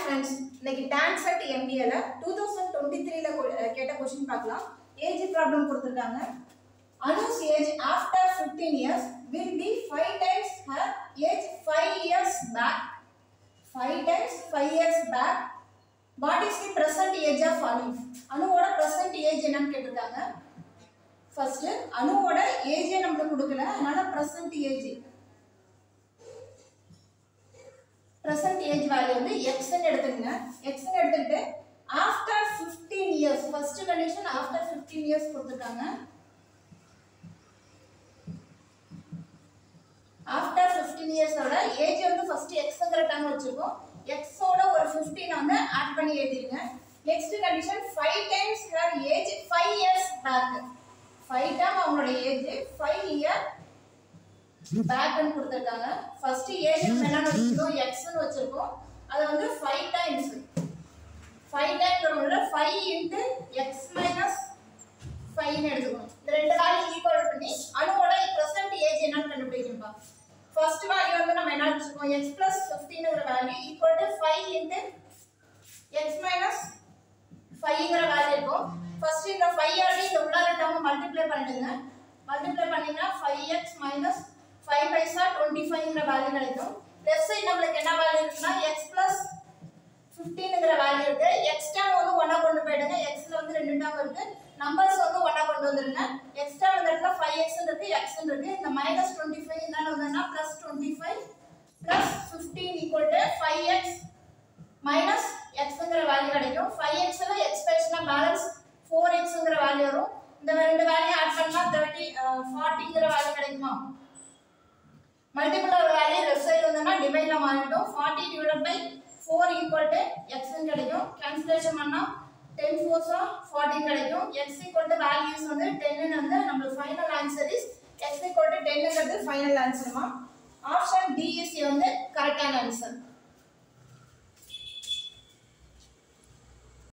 friends இன்னைக்கு TANCET எம்பிஏல two thousand twenty த்ரீல கேட்ட கொஸ்டின் பார்க்கலாம் ஏஜ் ப்ராப்ளம் கொடுத்துருக்காங்க Anu's age after fifteen years will be five times her age five years back five times five years back what is the present age of Anu அணுவோட present age என்னன்னு கேட்டிருக்காங்க first அணுவோட ஏஜே நம்மளுக்கு கொடுக்கல அதனால present age present age value வந்து எக்ஸ்ன்னு எடுத்துக்கங்க எக்ஸ்ன்னு எடுத்துக்கிட்டு after fifteen years first condition after fifteen years கொடுத்துருக்காங்க ஆஃப்டர் ஃபிஃப்டீன் இயர்ஸோட ஏஜ் வந்து ஃபர்ஸ்ட் எக்ஸ்ங்கிற டைம் வச்சுருக்கோம் எக்ஸோட ஒரு ஃபிஃப்டீன் வந்து ஆட் பண்ணி எழுதிருங்க next condition five times her age five years back five time அவங்களோட ஏஜ் ஃபைவ் இயர் பேக்னு கொடுத்துருக்காங்க ஃபர்ஸ்ட் ஏஜ் என்னன்னு வச்சிருக்கோம் எக்ஸ்னு வச்சிருக்கோம் அதை வந்து ஃபைவ் டைம்ஸ் ஃபைவ் டைம்ங்கிறவங்கள ஃபைவ் இன்ட்டு எக்ஸ் மைனஸ் ஃபைவ்னு எடுத்துக்கணும் இந்த ரெண்டு வேல்யூ ஈக்குவல் பண்ணி அணுவோட ப்ரெசென்ட் ஏஜ் என்னன்னு கண்டுபிடிக்கணும்பா ஃபர்ஸ்ட் வேல்யூ வந்து நம்ம என்ன வச்சிருக்கோம் எக்ஸ் பிளஸ் ஃபிஃப்டின்ங்கிற value equal to five into x minus ஃபைவ்ங்கிற வேல்யூ இருக்கும் ஃபர்ஸ்ட் இந்த ஃபைவ் ஆடி இந்த உள்ளார டேர்ம் மல்டிப்ளை பண்ணிடுங்க மல்டிப்ளை பண்ணீங்கன்னா ஃபைவ் எக்ஸ் மைனஸ் ஃபைவ் பைசா டுவெண்ட்டி ஃபைவ்ங்கிற வேல்யூ கிடைக்கும் லெஃப்ட் சைடு நம்மளுக்கு என்ன வேல்யூ இருக்குன்னா எக்ஸ் பிளஸ் ஃபிஃப்டீனுங்கிற வேல்யூ இருக்கு எக்ஸ் டேம் வந்து ஒன்றா கொண்டு போயிடுங்க எக்ஸ்ல வந்து ரெண்டு டேம் இருக்கு நம்பர்ஸ் வந்து ஒன்றா கொண்டு வந்துருங்க எக்ஸ் டேம் இந்த இடத்துல ஃபைவ் எக்ஸ் இருக்கு எக்ஸ் இருக்கு இந்த மைனஸ் டுவெண்ட்டி ஃபைவ் என்ன வந்ததுன்னா plus twenty five plus fifteen equal to five x minus எக்ஸ்ங்கிற வேல்யூ கிடைக்கும் ஃபைவ் எக்ஸ்ல எக்ஸ் பேசுனா பேலன்ஸ் ஃபோர் எக்ஸ்ங்கிற வேல்யூ வரும் இந்த ரெண்டு வேல்யூ ஆட் பண்ணா தேர்ட்டி ஃபார்ட்டிங்கிற வேல்யூ கிடைக்குமா multiple of value left side வந்தோம்னா டிவைட்ல மாறிடும் forty divide by four equal to எக்ஸ்ன்னு கிடைக்கும் கேன்சலேஷன் பண்ணா டென் ஃபோர்ஸா ஃபார்ட்டின் கிடைக்கும் எக்ஸ் ஈக்குவல் டு வேல்யூஸ் வந்து டென்னு வந்து நம்மளுக்கு final answer is x equal to டென்னுங்கிறது ஃபைனல் ஆன்சருமா ஆப்ஷன் டிஎஸ்சி வந்து கரெக்டான ஆன்சர்